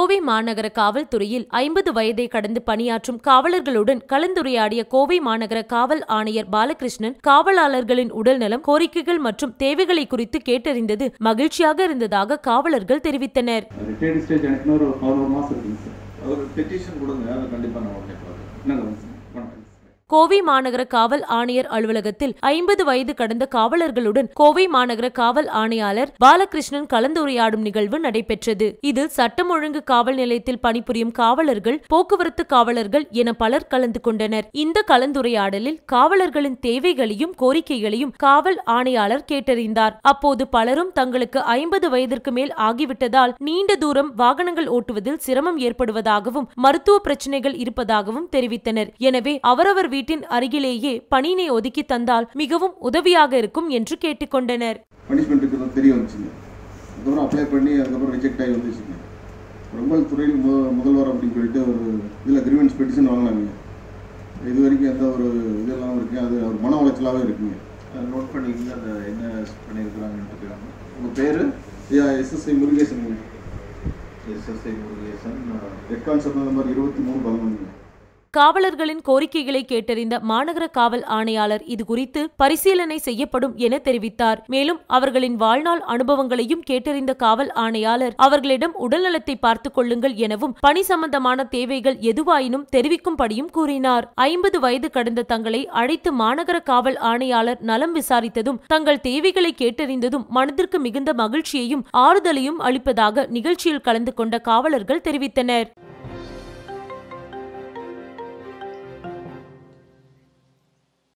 கோவை மாநகர காவல்துறையில் ஐம்பது வயதை கடந்து பணியாற்றும் காவலர்களுடன் கலந்துரையாடிய கோவை மாநகர காவல் ஆணையர் பாலகிருஷ்ணன் காவலாளர்களின் உடல்நலம் கோரிக்கைகள் மற்றும் தேவைகளை குறித்து கேட்டறிந்தது மகிழ்ச்சியாக இருந்ததாக காவலர்கள் தெரிவித்தனர் ரிட்டையர்டு ஸ்டேஜ் எனக்கு இன்னொரு பதினோரு மாதம் இருக்குங்க சார் ஒரு பெட்டிஷன் கொடுங்க அதை கண்டிப்பாக நான் உடனே பார்க்குறேன் என்னங்க சார் வணக்கம் சார் கோவை மாநகர காவல் ஆணையர் அலுவலகத்தில் ஐம்பது வயது கடந்த காவலர்களுடன் கோவை மாநகர காவல் ஆணையாளர் பாலகிருஷ்ணன் கலந்துரையாடும் நிகழ்வு நடைபெற்றது இதில் சட்டம் ஒழுங்கு காவல் நிலையத்தில் பணிபுரியும் காவலர்கள் போக்குவரத்து காவலர்கள் என பலர் கலந்து கொண்டனர் இந்த கலந்துரையாடலில் காவலர்களின் தேவைகளையும் கோரிக்கைகளையும் காவல் ஆணையாளர் கேட்டறிந்தார் அப்போது பலரும் தங்களுக்கு ஐம்பது வயதிற்கு மேல் ஆகிவிட்டதால் நீண்ட தூரம் வாகனங்கள் ஓட்டுவதில் சிரமம் ஏற்படுவதாகவும் மருத்துவ பிரச்சனைகள் இருப்பதாகவும் தெரிவித்தனர் எனவே அவரவர் வீட்டின் அருகிலேயே பணியினை ஒதுக்கி தந்தால் மிகவும் உதவியாக இருக்கும் என்று கேட்டுக்கொண்டனர் பனிஷ்மெண்ட் இருக்கிறது தெரிய வந்துச்சுங்க அதுக்கப்புறம் அப்ளை பண்ணி அதுக்கப்புறம் ரிஜெக்ட் ஆகி வந்துச்சுங்க ரொம்ப துறையில் மு முதல்வர் அப்படின்னு சொல்லிட்டு ஒரு இதில் கிரிவன்ஸ் பெட்டிஷன் வாங்கினாங்க இது வரைக்கும் எந்த ஒரு இதெல்லாம் இருக்கு அது ஒரு மன உளைச்சலாகவே இருக்குங்க நோட் பண்ணிக்கிங்க அந்த என்ன பண்ணியிருக்கிறாங்கன்ட்டு உங்கள் பேர் ஐயா SSI Murugesan SSI Murugesan head concept number இருபத்தி மூணு பதினொன்று காவலர்களின் கோரிக்கைகளை கேட்டறிந்த மாநகர காவல் ஆணையாளர் இது குறித்து பரிசீலனை செய்யப்படும் என தெரிவித்தார் மேலும் அவர்களின் வாழ்நாள் அனுபவங்களையும் கேட்டறிந்த காவல் ஆணையாளர் அவர்களிடம் உடல்நலத்தை பார்த்துக் கொள்ளுங்கள் எனவும் பணி சம்பந்தமான தேவைகள் எதுவாயினும் தெரிவிக்கும்படியும் கூறினார் ஐம்பது வயது கடந்த தங்களை அழைத்து மாநகர காவல் ஆணையாளர் நலம் விசாரித்ததும் தங்கள் தேவைகளை கேட்டறிந்ததும் மனதிற்கு மிகுந்த மகிழ்ச்சியையும் ஆறுதலையும் அளிப்பதாக நிகழ்ச்சியில் கலந்து கொண்ட காவலர்கள் தெரிவித்தனர்